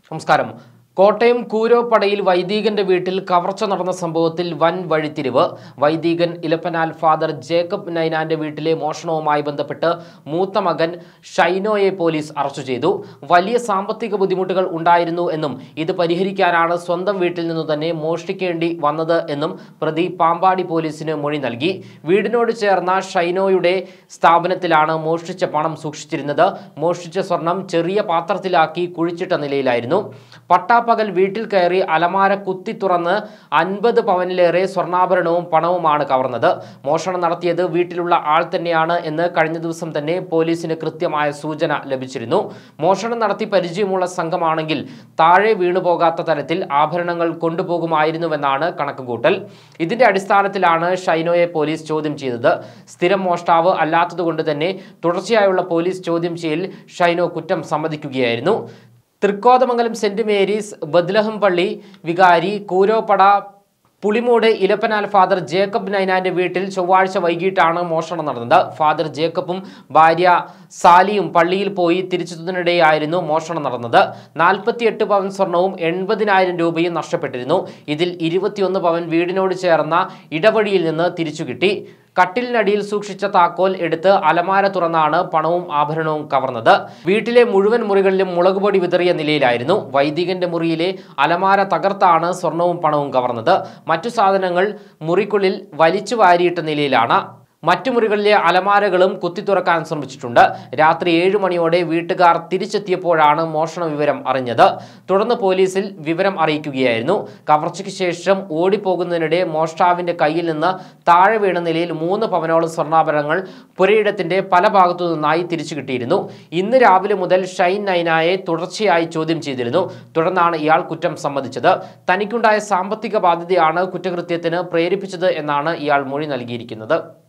നമസ്കാരം കോട്ടയം കൂരോപ്പടയിൽ വൈദികന്റെ വീട്ടിൽ കവർച്ച നടന്ന സംഭവത്തിൽ വൻ വഴിത്തിരിവ് വൈദികൻ ഇലപ്പനാൽ ഫാദർ ജേക്കബ് നൈനാന്റെ വീട്ടിലെ മോഷണവുമായി ബന്ധപ്പെട്ട് മൂത്ത മകൻ ഷൈനോയെ പോലീസ് അറസ്റ്റ് ചെയ്തു വലിയ സാമ്പത്തിക ബുദ്ധിമുട്ടുകൾ ഉണ്ടായിരുന്നു എന്നും ഇത് പരിഹരിക്കാനാണ് സ്വന്തം വീട്ടിൽ നിന്നു തന്നെ മോഷ്ടിക്കേണ്ടി വന്നത് എന്നും പ്രതി പാമ്പാടി പോലീസിന് മൊഴി നൽകി വീടിനോട് ചേർന്ന ഷൈനോയുടെ സ്ഥാപനത്തിലാണ് മോഷ്ടിച്ച പണം സൂക്ഷിച്ചിരുന്നത് മോഷ്ടിച്ച സ്വർണം ചെറിയ പാത്രത്തിലാക്കി കുഴിച്ചിട്ട നിലയിലായിരുന്നു പട്ടാപ്പകൽ വീട്ടിൽ കയറി അലമാര കുത്തി തുറന്ന് അൻപത് പവനിലേറെ സ്വർണ്ണാഭരണവും പണവുമാണ് കവർന്നത് മോഷണം നടത്തിയത് വീട്ടിലുള്ള ആൾ തന്നെയാണ് എന്ന് കഴിഞ്ഞ ദിവസം തന്നെ പോലീസിന് കൃത്യമായ സൂചന ലഭിച്ചിരുന്നു മോഷണം നടത്തി പരിചയമുള്ള സംഘമാണെങ്കിൽ താഴെ വീണുപോകാത്ത തരത്തിൽ ആഭരണങ്ങൾ കൊണ്ടുപോകുമായിരുന്നുവെന്നാണ് കണക്കുകൂട്ടൽ ഇതിന്റെ അടിസ്ഥാനത്തിലാണ് ഷൈനോയെ പോലീസ് ചോദ്യം ചെയ്തത് സ്ഥിരം മോഷ്ടാവ് അല്ലാത്തതുകൊണ്ട് തന്നെ തുടർച്ചയായുള്ള പോലീസ് ചോദ്യം ചെയ്യൽ ഷൈനോ കുറ്റം സമ്മതിക്കുകയായിരുന്നു തൃക്കോതമംഗലം സെന്റ് മേരീസ് ബദ്ലഹം പള്ളി വികാരി കൂരോപ്പട പുളിമൂട് ഇലപ്പനാൽ ഫാദർ ജേക്കബ് നൈനാന്റെ വീട്ടിൽ ചൊവ്വാഴ്ച വൈകിട്ടാണ് മോഷണം നടന്നത് ഫാദർ ജേക്കബും ഭാര്യ സാലിയും പള്ളിയിൽ പോയി തിരിച്ചെത്തുന്നതിനിടെയായിരുന്നു മോഷണം നടന്നത് നാൽപ്പത്തിയെട്ട് പവൻ സ്വർണവും എൺപതിനായിരം രൂപയും നഷ്ടപ്പെട്ടിരുന്നു ഇതിൽ ഇരുപത്തിയൊന്ന് പവൻ വീടിനോട് ചേർന്ന ഇടവഴിയിൽ നിന്ന് തിരിച്ചു കിട്ടി കട്ടിലിനടിയിൽ സൂക്ഷിച്ച താക്കോൽ എടുത്ത് അലമാര തുറന്നാണ് പണവും ആഭരണവും കവർന്നത് വീട്ടിലെ മുഴുവൻ മുറികളിലും മുളകുപൊടി വിതറിയ നിലയിലായിരുന്നു വൈദികന്റെ മുറിയിലെ അലമാര തകർത്താണ് സ്വർണവും പണവും കവർന്നത് മറ്റു സാധനങ്ങൾ മുറിക്കുള്ളിൽ വലിച്ചു വാരിയിട്ട നിലയിലാണ് മറ്റു മുറികളിലെ അലമാരകളും കുത്തി തുറക്കാൻ ശ്രമിച്ചിട്ടുണ്ട് രാത്രി ഏഴ് മണിയോടെ വീട്ടുകാർ തിരിച്ചെത്തിയപ്പോഴാണ് മോഷണ വിവരം അറിഞ്ഞത് തുടർന്ന് പോലീസിൽ വിവരം അറിയിക്കുകയായിരുന്നു കവർച്ചയ്ക്ക് ശേഷം ഓടിപ്പോകുന്നതിനിടെ മോഷ്ടാവിന്റെ കയ്യിൽ നിന്ന് താഴെ വീണ നിലയിൽ മൂന്ന് പവനോളം സ്വർണ്ണാഭരണങ്ങൾ പുരയിടത്തിന്റെ പല ഭാഗത്തു നിന്നായി തിരിച്ചു കിട്ടിയിരുന്നു ഇന്ന് രാവിലെ മുതൽ ഷൈൻ നൈനായെ തുടർച്ചയായി ചോദ്യം ചെയ്തിരുന്നു തുടർന്നാണ് ഇയാൾ കുറ്റം സമ്മതിച്ചത് തനിക്കുണ്ടായ സാമ്പത്തിക ബാധ്യതയാണ് കുറ്റകൃത്യത്തിന് പ്രേരിപ്പിച്ചത് എന്നാണ് ഇയാൾ മൊഴി നൽകിയിരിക്കുന്നത്